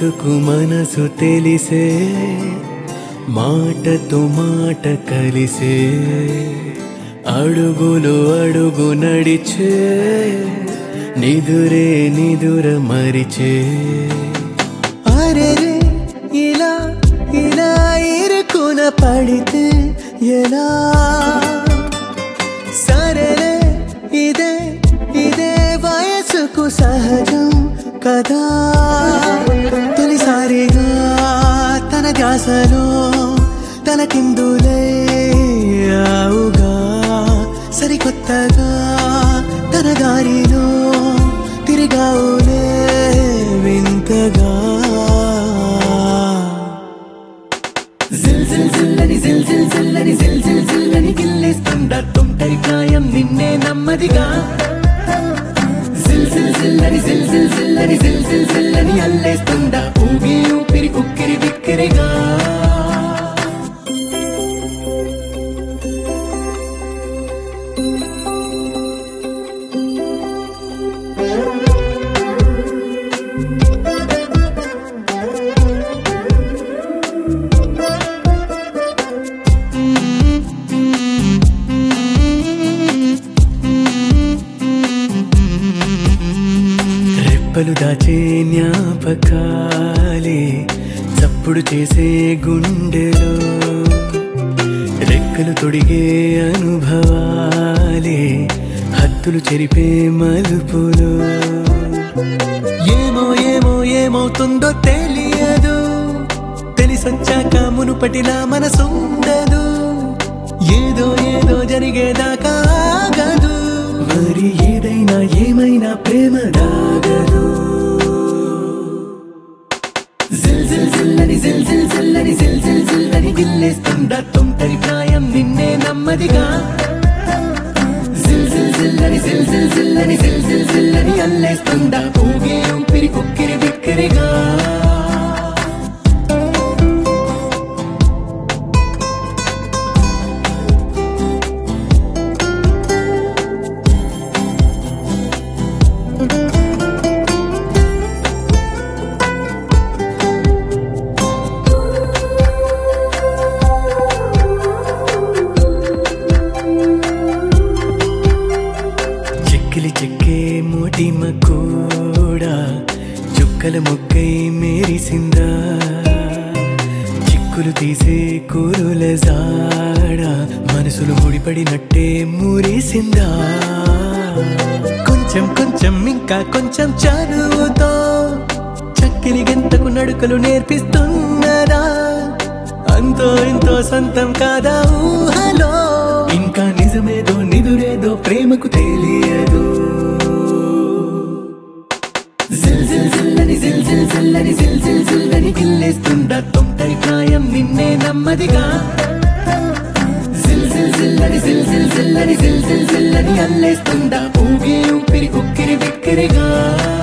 ఎందుకు మనసు తెలిసే మాటతో మాట కలిసే అడుగులు అడుగు నడిచే నిదురే నిదుర మరిచే అరే ఇలా ఇలా ఇరుకున పడితే ఎలా సరేలే ఇదే ఇదే వయసుకు సహజం కదా తొలిసారిగా తన ధ్యాసలో తన కిందులే ఆవుగా సరికొత్తగా తన దారిలో తిరిగావులే వింతగా జిల్ జిల్ జిల్లని జిల్ జిల్ జిల్లని జిల్ జిల్ జిల్లని గిల్లేస్తుండ తుంటరి ప్రాయం నిన్నే నమ్మదిగా జిల్ జిల్ జిల్లని జిల్ జిల్ జిల్లని జిల్ జిల్ జిల్లని అల్లేస్తుండ ఊగి ఊపిరి ఉక్కిరి బిక్కిరిగా రెప్పలు దాచే జ్ఞాపకాలే చప్పుడు చేసే గుండెలో రెక్కలు తొడిగే అనుభవాలే హద్దులు చెరిపే మలుపులు ఏమో ఏమో ఏమవుతుందో తెలియదు తెలిసొచ్చాక మునుపటిలా మనసుండదు ఏదో ఏదో జరిగేదాకా ఆగదు మరి ఏదైనా ఏమైనా ప్రేమ దాగదు జిల్ జిల్ జిల్లని జిల్ జిల్ జిల్లని జిల్ జిల్ జిల్లని గిల్లేస్తుండ తొంటరి ప్రాయం నిన్నే నమ్మదిగా జిల్ జిల్ జిల్లని జిల్ జిల్ జిల్లని జిల్ జిల్ జిల్లని అల్లేస్తుండ ఊగే ఊపిరి కుక్కిరి బిక్కిరిగా చెక్కిలి చెక్కే మోటిమ కూడా చుక్కల మొక్కై మేరిసిందా చిక్కులు తీసే కూరుల జాడ మనసులు ముడిపడినట్టే మురిసిందా కొంచెం కొంచెం ఇంకా కొంచెం చదువుతో చక్కిలి గంటకు నడుకలు నేర్పిస్తున్నదా అంతో ఇంతో సొంతం కాదా ఊహలో ఇంకా నిజమేదో నిదురేదో ప్రేమకు తెలియదు జిల్ జిల్ జిల్లని జిల్ జిల్ జిల్లని జిల్ జిల్ జిల్లని గిల్లేస్తుండ తొంటరి ప్రాయం నిన్నే నమ్మదిగా జిల్ జిల్ జిల్లని జిల్ జిల్ జిల్లని జిల్ జిల్ జిల్లని అల్లేస్తుండ ఊగే ఊపిరి కుక్కిరి బిక్కిరిగా